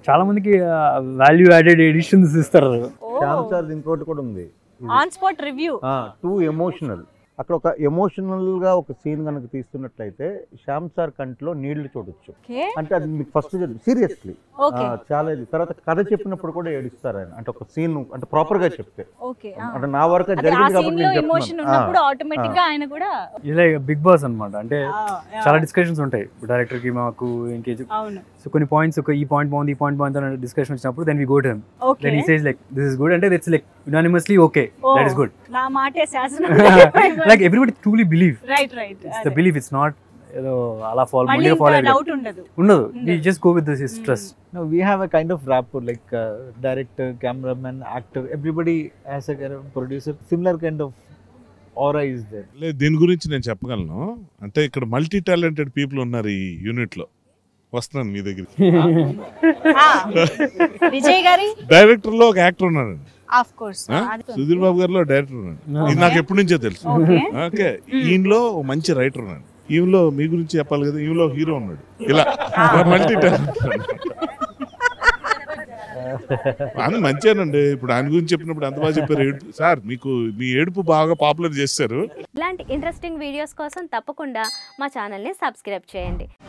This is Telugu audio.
చాలా మందికి వాల్యూ యాడెడ్ ఎడిషన్స్ ఇస్తారు శ్యామ్ సార్ ఇంకోటి కూడా ఉంది on spot review too emotional అక్కడ ఒక ఎమోషనల్ గా ఒక సీన్ కనుక తీస్తున్నట్లయితే శ్యామ్ సార్ కంట్లో నీళ్లు చూడొచ్చు ఓకే అంటే అది మీకు ఫస్ట్ సీరియస్లీ Okay. చాలా ఇది తర్వాత కథ చెప్పినప్పుడు కూడా ఏడుస్తారు ఆయన అంటే ఒక సీన్ అంటే ప్రాపర్ గా చెప్తే ఓకే అంటే నా వరకు అది అదే ఆ జరిగింది సీన్ కాబట్టి లో నేను ఎమోషన్ ఉన్నప్పుడు చెప్తున్నాను ఆటోమేటిక్ గా ఆయన కూడా ఇలా బిగ్ బాస్ అన్నమాట అంటే చాలా డిస్కషన్స్ ఉంటాయి డైరెక్టర్ కి మాకు ఇంకే అవును సో కొన్ని పాయింట్స్ ఒక ఈ పాయింట్ బాగుంది ఈ పాయింట్ బాగుంది అనే డిస్కషన్ వచ్చినప్పుడు then we go to him okay then he says like this is good అంటే it's like unanimously okay that is good నా మాటే శాసనం like everybody truly believe right right it's the believe it's not ఏదో అలా ఫాలో మళ్ళీ ముందుగా ఫాలో డౌట్ ఉండదు ఉండదు we just go with this stress No, we have a kind of rapport like uh, director, cameraman, actor. Everybody has a kind of producer. Similar kind of aura is there. లేదు దీని గురించి నేను చెప్పగలను అంటే ఇక్కడ మల్టీ టాలెంటెడ్ పీపుల్ ఉన్నారు ఈ యూనిట్ లో వస్తున్నాను మీ దగ్గరికి ఆ, విజయ్ గారి డైరెక్టర్ లో ఒక యాక్టర్ ఉన్నాడు ఆఫ్ కోర్స్ ఆ? సుధీర్ బాబు గారిలో డైరెక్టర్ ఉన్నాడు ఇది నాకు ఎప్పటి నుంచో తెలుసు ఓకే ఓకే ఈయనలో ఒక మంచి రైటర్ ఉన్నాడు ఈమెలో మీ గురించి చెప్పాలి కదా ఈమెలో హీరో ఉన్నాడు ఇలా మల్టీ టాలెంట్ అని మంచిగానండి ఇప్పుడు ఆయన గురించి చెప్పినప్పుడు ఎంత బాగా చెప్పారు ఏడుపు సార్ మీకు మీ ఏడుపు బాగా పాపులర్ చేశారు ఇలాంటి ఇంట్రెస్టింగ్ వీడియోస్ కోసం తప్పకుండా మా ఛానల్ని సబ్స్క్రైబ్ చేయండి